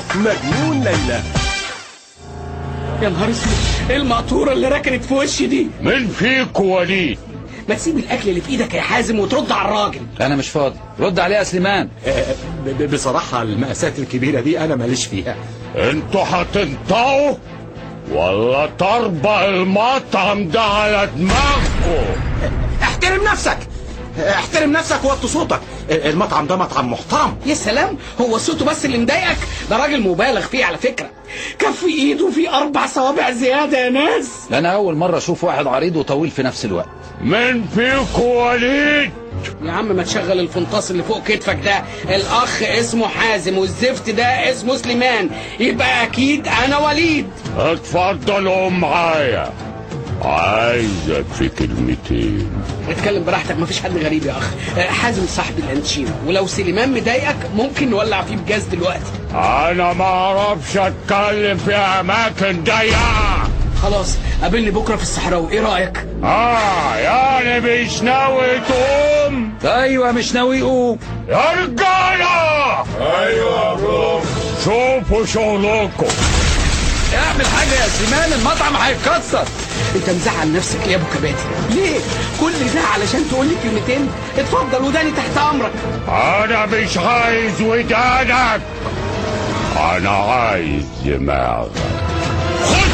مجنون ليلى يا نهار اسود ايه المقطوره اللي ركنت في وشي دي من فيك وليد ما تسيب الاكل اللي في ايدك يا حازم وترد على الراجل انا مش فاضي رد عليه يا سليمان آه، ب- ب- بصراحة المقاسات الكبيرة دي أنا ماليش فيها انتوا هتنطقوا ولا تربى المطعم ده على دماغكم احترم نفسك احترم نفسك ووطي صوتك المطعم ده مطعم محترم يا سلام هو صوته بس اللي مضايقك ده راجل مبالغ فيه على فكره كف ايده فيه اربع صوابع زياده يا ناس انا اول مره اشوف واحد عريض وطويل في نفس الوقت من فيك وليد يا عم ما تشغل الفنطاس اللي فوق كتفك ده الاخ اسمه حازم والزفت ده اسمه سليمان يبقى اكيد انا وليد اتفضلوا معايا عايزك في كلمتين اتكلم براحتك مفيش حد غريب يا اخ آه، حازم صاحب الانشينا ولو سليمان مضايقك ممكن نولع فيه بجاز دلوقتي انا ما اعرفش اتكلم في اماكن ضيقه خلاص قابلني بكره في الصحراوي ايه رايك اه يعني مش ناوي تقوم ايوه مش ناوي يقوم يا رجاله ايوه برو شوفوا شغلكم اعمل حاجه يا سليمان المطعم هيتكسر انت مزعل نفسك ليه يا ابو كباتي ليه كل ده علشان تقول لي كلمتين اتفضل وداني تحت امرك انا مش عايز ودانك انا عايز دماغك خد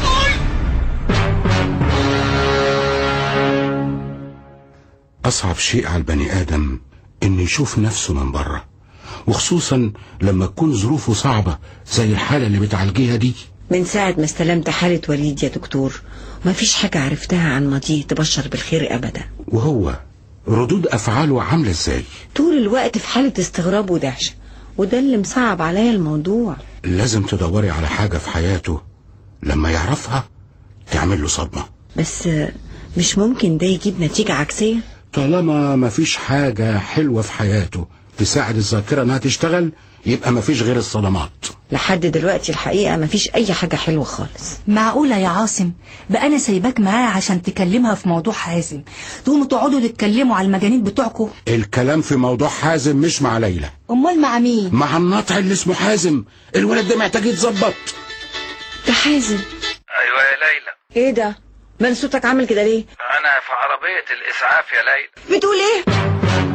أصعب شيء على البني آدم إنه يشوف نفسه من بره وخصوصا لما تكون ظروفه صعبة زي الحالة اللي بتعالجيها دي من ساعة ما استلمت حالة وليد يا دكتور ما فيش حاجة عرفتها عن ماضيه تبشر بالخير أبدا وهو ردود أفعاله عاملة إزاي طول الوقت في حالة استغراب ودهشة وده اللي مصعب عليا الموضوع لازم تدوري على حاجة في حياته لما يعرفها تعمل له صدمة بس مش ممكن ده يجيب نتيجة عكسية طالما مفيش حاجة حلوة في حياته تساعد الذاكرة إنها تشتغل يبقى مفيش غير الصدمات لحد دلوقتي الحقيقة ما فيش أي حاجة حلوة خالص معقولة يا عاصم بقى أنا سايباك معاه عشان تكلمها في موضوع حازم تقوموا تقعدوا تتكلموا على المجانين بتوعكم الكلام في موضوع حازم مش مع ليلى أمال مع مين مع النطع اللي اسمه حازم الولد ده محتاج يتظبط ده حازم ايوه يا ليلى ايه ده من صوتك عامل كده ليه انا في عربيه الاسعاف يا ليلى بتقول ايه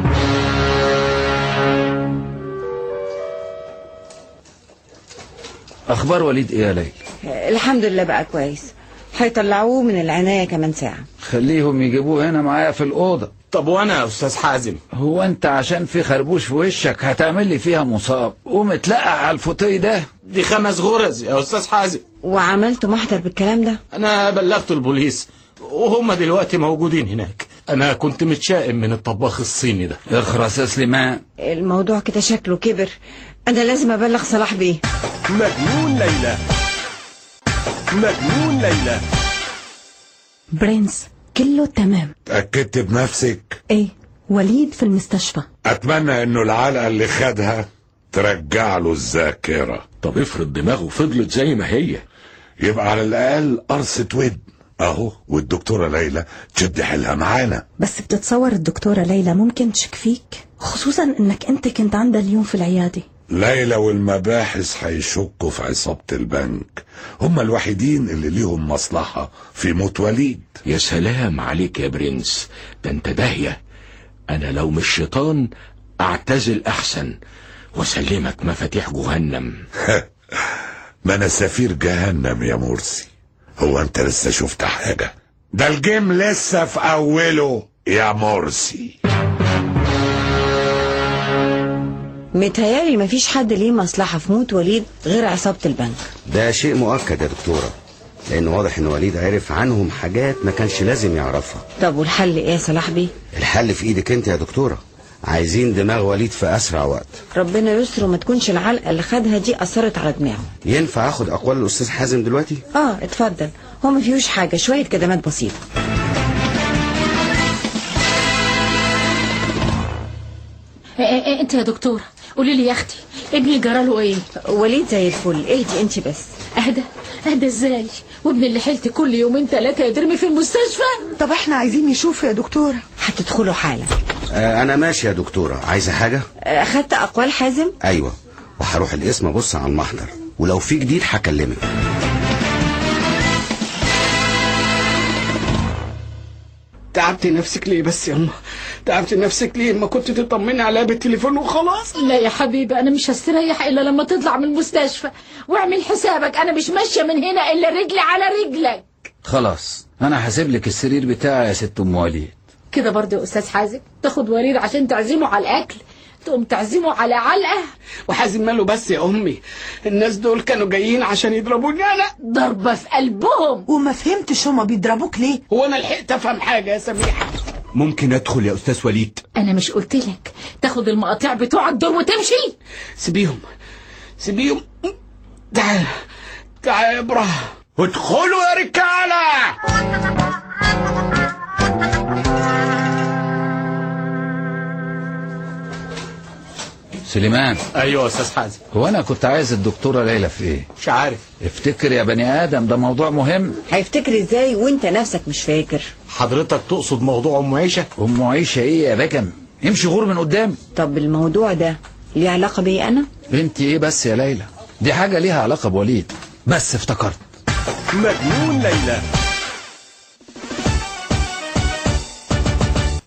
اخبار وليد ايه يا ليلى الحمد لله بقى كويس هيطلعوه من العناية كمان ساعة خليهم يجيبوه هنا معايا في الاوضه طب وأنا يا أستاذ حازم هو انت عشان في خربوش في وشك هتعمل لي فيها مصاب قوم اتلقى على الفوتيه ده دي خمس غرز يا أستاذ حازم وعملت محضر بالكلام ده أنا بلغت البوليس وهم دلوقتي موجودين هناك أنا كنت متشائم من الطباخ الصيني ده اخرس يا سليمان الموضوع كده شكله كبر أنا لازم أبلغ صلاح بيه مجنون ليلى مجنون ليلى برنس كله تمام اتأكدت بنفسك ايه وليد في المستشفى اتمنى انه العلقة اللي خدها ترجع له الذاكرة طب افرض دماغه فضلت زي ما هي يبقى على الاقل قرصة ود اهو والدكتورة ليلى تشد حيلها معانا بس بتتصور الدكتورة ليلى ممكن تشكفيك خصوصا انك انت كنت عندها اليوم في العيادة ليلى والمباحث هيشكوا في عصابة البنك هم الوحيدين اللي ليهم مصلحة في موت وليد يا سلام عليك يا برنس ده انت داهية انا لو مش شيطان اعتزل احسن واسلمك مفاتيح جهنم ما انا سفير جهنم يا مرسي هو انت لسه شفت حاجة ده الجيم لسه في اوله يا مرسي متهيالي مفيش حد ليه مصلحة في موت وليد غير عصابة البنك ده شيء مؤكد يا دكتورة لأن واضح إن وليد عرف عنهم حاجات ما كانش لازم يعرفها طب والحل ايه يا صلاح بيه الحل في إيدك أنت يا دكتورة عايزين دماغ وليد في أسرع وقت ربنا يستر وما تكونش العلقة اللي خدها دي أثرت على دماغه ينفع أخد أقوال الأستاذ حازم دلوقتي؟ اه اتفضل هو ما فيهوش حاجة شوية كدمات بسيطة انت يا دكتورة قولي لي يا اختي ابني جراله ايه وليد زي الفل اهدي انت بس اهدى اهدى ازاي وابني اللي حيلتي كل يومين ثلاثة يترمي في المستشفى طب احنا عايزين نشوفه يا دكتورة هتدخلوا حالا آه أنا ماشي يا دكتورة عايزة حاجة؟ اخدت أقوال حازم أيوة وهروح القسم ابص على المحضر ولو في جديد هكلمك تعبت نفسك ليه بس يا أما تعبت نفسك ليه ما كنت تطمني عليها بالتليفون وخلاص لا يا حبيبي انا مش هستريح الا لما تطلع من المستشفى واعمل حسابك انا مش ماشيه من هنا الا رجلي على رجلك خلاص انا هسيب لك السرير بتاعي يا ست ام وليد كده برضه يا استاذ حازم تاخد وليد عشان تعزمه على الاكل تقوم تعزمه على علقه وحازم ماله بس يا امي الناس دول كانوا جايين عشان يضربوني انا ضربه في قلبهم وما فهمتش هما بيضربوك ليه هو انا لحقت افهم حاجه يا سميحه ممكن ادخل يا استاذ وليد انا مش قلت لك تاخد المقاطيع بتوعك دول وتمشي سيبيهم سيبيهم تعال تعال يا ابراهيم ادخلوا يا رجاله سليمان ايوه يا استاذ حازم هو انا كنت عايز الدكتوره ليلى في ايه مش عارف افتكر يا بني ادم ده موضوع مهم هيفتكر ازاي وانت نفسك مش فاكر حضرتك تقصد موضوع ام عيشه ام عيشه ايه يا بكم امشي غور من قدام طب الموضوع ده ليه علاقة بي انا انت ايه بس يا ليلى دي حاجه ليها علاقه بوليد بس افتكرت مجنون ليلى